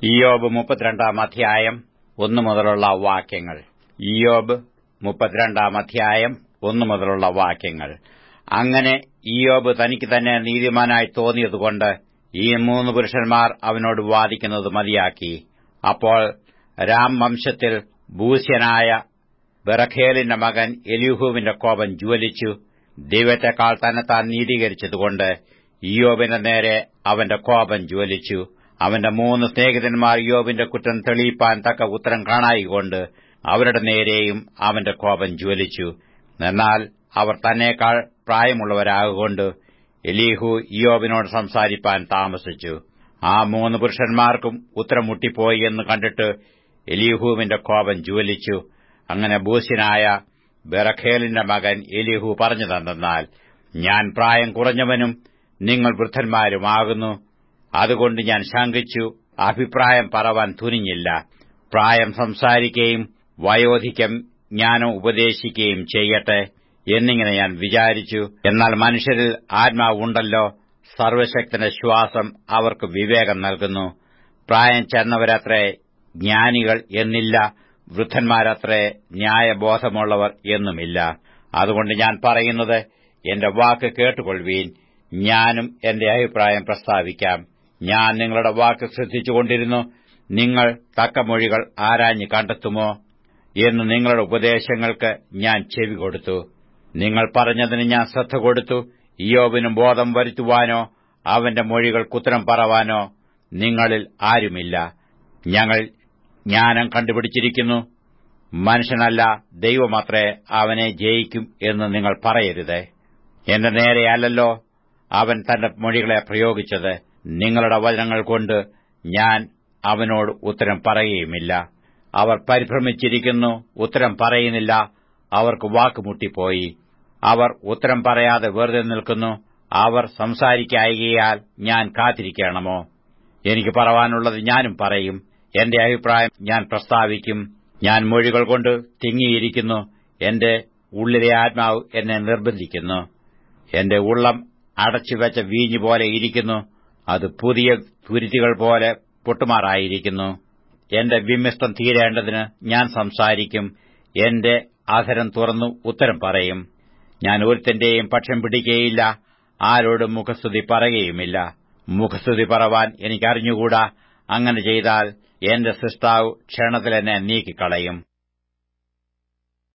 ഇയോബ് മുപ്പത്തിരണ്ടാം അധ്യായം ഒന്നു മുതലുള്ള വാക്യങ്ങൾ ഇയോബ് മുപ്പത്തിരണ്ടാം അധ്യായം ഒന്നു മുതലുള്ള വാക്യങ്ങൾ അങ്ങനെ ഇയോബ് തനിക്ക് തന്നെ നീതിമാനായി തോന്നിയതുകൊണ്ട് ഈ മൂന്ന് പുരുഷന്മാർ അവനോട് വാദിക്കുന്നത് മതിയാക്കി അപ്പോൾ രാം വംശത്തിൽ ഭൂസ്യനായ ബറഖേലിന്റെ മകൻ എലിഹുവിന്റെ കോപം ജ്വലിച്ചു ദൈവത്തെക്കാൾ തന്നെത്താൻ നീതീകരിച്ചതുകൊണ്ട് ഇയോബിന്റെ നേരെ അവന്റെ കോപം ജ്വലിച്ചു അവന്റെ മൂന്ന് സ്നേഹിതന്മാർ യോബിന്റെ കുറ്റം തെളിയിപ്പാൻ തക്ക ഉത്തരം കാണായികൊണ്ട് അവരുടെ നേരെയും അവന്റെ കോപം ജ്വലിച്ചു എന്നാൽ അവർ തന്നേക്കാൾ പ്രായമുള്ളവരാകൊണ്ട് എലീഹു ഇയോബിനോട് സംസാരിപ്പാൻ താമസിച്ചു ആ മൂന്ന് പുരുഷന്മാർക്കും ഉത്തരം മുട്ടിപ്പോയി എന്ന് കണ്ടിട്ട് എലീഹുവിന്റെ കോപം ജ്വലിച്ചു അങ്ങനെ ബൂസ്യനായ ബെറഖേലിന്റെ മകൻ എലീഹു പറഞ്ഞു തന്നാൽ ഞാൻ പ്രായം കുറഞ്ഞവനും നിങ്ങൾ വൃദ്ധന്മാരുമാകുന്നു അതുകൊണ്ട് ഞാൻ ശങ്കിച്ചു അഭിപ്രായം പറവാൻ തുനിഞ്ഞില്ല പ്രായം സംസാരിക്കുകയും വയോധിക്യം ജ്ഞാനം ഉപദേശിക്കുകയും ചെയ്യട്ടെ എന്നിങ്ങനെ ഞാൻ വിചാരിച്ചു എന്നാൽ മനുഷ്യരിൽ ആത്മാവുണ്ടല്ലോ സർവശക്തന്റെ ശ്വാസം അവർക്ക് വിവേകം നൽകുന്നു പ്രായം ചെന്നവരത്രേ ജ്ഞാനികൾ എന്നില്ല വൃദ്ധന്മാരത്രേ ന്യായബോധമുള്ളവർ എന്നുമില്ല അതുകൊണ്ട് ഞാൻ പറയുന്നത് എന്റെ വാക്ക് കേട്ടുകൊള്ളുവീൻ ഞാനും എന്റെ അഭിപ്രായം പ്രസ്താവിക്കാം ഞാൻ നിങ്ങളുടെ വാക്ക് ശ്രദ്ധിച്ചുകൊണ്ടിരുന്നു നിങ്ങൾ തക്ക മൊഴികൾ ആരാഞ്ഞ് കണ്ടെത്തുമോ എന്ന് നിങ്ങളുടെ ഉപദേശങ്ങൾക്ക് ഞാൻ ചെവി കൊടുത്തു നിങ്ങൾ പറഞ്ഞതിന് ഞാൻ ശ്രദ്ധ കൊടുത്തു ഇയോബിനും ബോധം വരുത്തുവാനോ അവന്റെ മൊഴികൾക്കുത്തരം പറവാനോ നിങ്ങളിൽ ആരുമില്ല ഞങ്ങൾ ജ്ഞാനം കണ്ടുപിടിച്ചിരിക്കുന്നു മനുഷ്യനല്ല ദൈവമത്രേ അവനെ ജയിക്കും എന്ന് നിങ്ങൾ പറയരുത് എന്റെ നേരെയല്ലല്ലോ അവൻ തന്റെ മൊഴികളെ പ്രയോഗിച്ചത് നിങ്ങളുടെ വചനങ്ങൾ കൊണ്ട് ഞാൻ അവനോട് ഉത്തരം പറയുകയുമില്ല അവർ പരിഭ്രമിച്ചിരിക്കുന്നു ഉത്തരം പറയുന്നില്ല അവർക്ക് വാക്കുമുട്ടിപ്പോയി അവർ ഉത്തരം പറയാതെ വെറുതെ നിൽക്കുന്നു അവർ സംസാരിക്കായികയാൽ ഞാൻ കാത്തിരിക്കണമോ എനിക്ക് പറവാനുള്ളത് ഞാനും പറയും എന്റെ അഭിപ്രായം ഞാൻ പ്രസ്താവിക്കും ഞാൻ മൊഴികൾ കൊണ്ട് തിങ്ങിയിരിക്കുന്നു എന്റെ ഉള്ളിലെ ആത്മാവ് എന്നെ നിർബന്ധിക്കുന്നു എന്റെ ഉള്ളം അടച്ചുവെച്ച വീഞ്ഞു പോലെ ഇരിക്കുന്നു അത് പുതിയ തുരുത്തികൾ പോലെ പൊട്ടുമാറായിരിക്കുന്നു എന്റെ വിമ്മിഷ്ടം തീരേണ്ടതിന് ഞാൻ സംസാരിക്കും എന്റെ അധരം തുറന്നു ഉത്തരം പറയും ഞാൻ ഒരുത്തന്റെയും പക്ഷം പിടിക്കുകയില്ല ആരോടും മുഖസ്തുതി പറയുകയുമില്ല മുഖസ്തുതി പറവാൻ എനിക്കറിഞ്ഞുകൂടാ അങ്ങനെ ചെയ്താൽ എന്റെ സൃഷ്ടാവ് ക്ഷണത്തിൽ എന്നെ നീക്കിക്കളയും